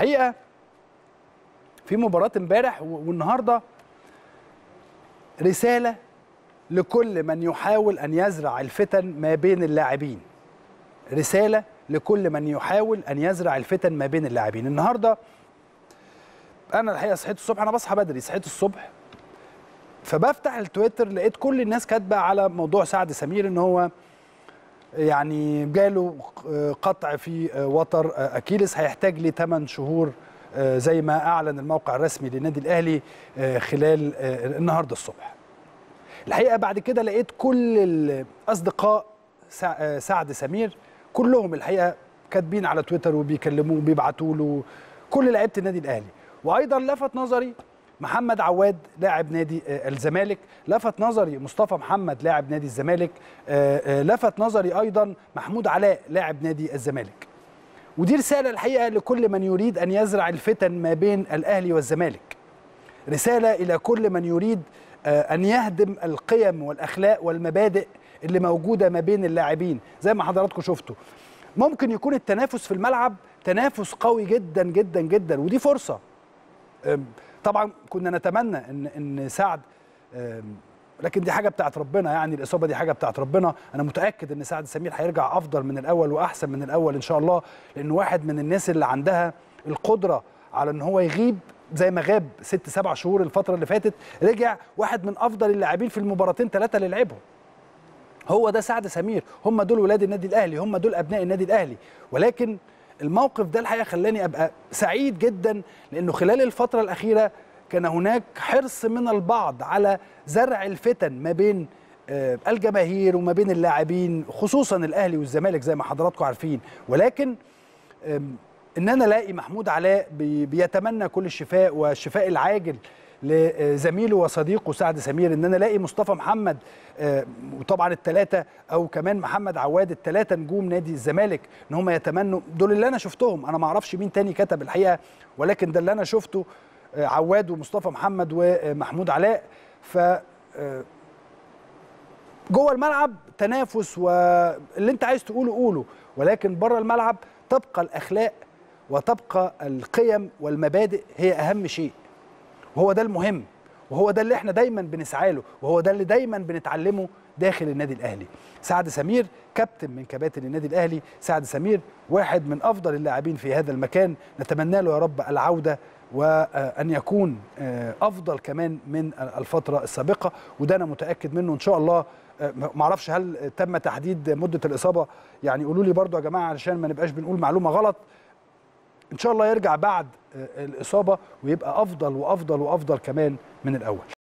الحقيقه في مباراه امبارح والنهارده رساله لكل من يحاول ان يزرع الفتن ما بين اللاعبين رساله لكل من يحاول ان يزرع الفتن ما بين اللاعبين النهارده انا الحقيقه صحيت الصبح انا بصحى بدري صحيت الصبح فبفتح التويتر لقيت كل الناس كاتبه على موضوع سعد سمير ان هو يعني جاله قطع في وتر اكيلس هيحتاج ليه 8 شهور زي ما اعلن الموقع الرسمي للنادي الاهلي خلال النهارده الصبح. الحقيقه بعد كده لقيت كل الاصدقاء سعد سمير كلهم الحقيقه كاتبين على تويتر وبيكلموه وبيبعتوا له كل لعيبه النادي الاهلي وايضا لفت نظري محمد عواد لاعب نادي الزمالك لفت نظري مصطفى محمد لاعب نادي الزمالك لفت نظري ايضا محمود علاء لاعب نادي الزمالك ودي رساله الحقيقه لكل من يريد ان يزرع الفتن ما بين الاهلي والزمالك رساله الى كل من يريد ان يهدم القيم والاخلاق والمبادئ اللي موجوده ما بين اللاعبين زي ما حضراتكم شفتوا ممكن يكون التنافس في الملعب تنافس قوي جدا جدا جدا ودي فرصه طبعا كنا نتمنى ان ان سعد لكن دي حاجه بتاعت ربنا يعني الاصابه دي حاجه بتاعت ربنا انا متاكد ان سعد سمير هيرجع افضل من الاول واحسن من الاول ان شاء الله لانه واحد من الناس اللي عندها القدره على ان هو يغيب زي ما غاب ست سبع شهور الفتره اللي فاتت رجع واحد من افضل اللاعبين في المباراتين ثلاثه اللي لعبهم هو ده سعد سمير هم دول ولاد النادي الاهلي هم دول ابناء النادي الاهلي ولكن الموقف ده الحقيقه خلاني ابقى سعيد جدا لانه خلال الفتره الاخيره كان هناك حرص من البعض على زرع الفتن ما بين الجماهير وما بين اللاعبين خصوصا الاهلي والزمالك زي ما حضراتكم عارفين ولكن ان انا الاقي محمود علاء بيتمنى كل الشفاء والشفاء العاجل لزميله وصديقه سعد سمير ان انا الاقي مصطفى محمد وطبعا الثلاثه او كمان محمد عواد الثلاثه نجوم نادي الزمالك ان هم يتمنوا دول اللي انا شفتهم انا ما اعرفش مين تاني كتب الحقيقه ولكن ده اللي انا شفته عواد ومصطفى محمد ومحمود علاء ف جوه الملعب تنافس واللي انت عايز تقوله قوله ولكن بره الملعب تبقى الاخلاق وتبقى القيم والمبادئ هي اهم شيء وهو ده المهم وهو ده اللي احنا دايما بنسعى له وهو ده اللي دايما بنتعلمه داخل النادي الاهلي سعد سمير كابتن من كباتن النادي الاهلي سعد سمير واحد من افضل اللاعبين في هذا المكان نتمنى له يا رب العوده وان يكون افضل كمان من الفتره السابقه وده انا متاكد منه ان شاء الله ما اعرفش هل تم تحديد مده الاصابه يعني قولوا لي برضو يا جماعه علشان ما نبقاش بنقول معلومه غلط ان شاء الله يرجع بعد الاصابه ويبقى افضل وافضل وافضل كمان من الاول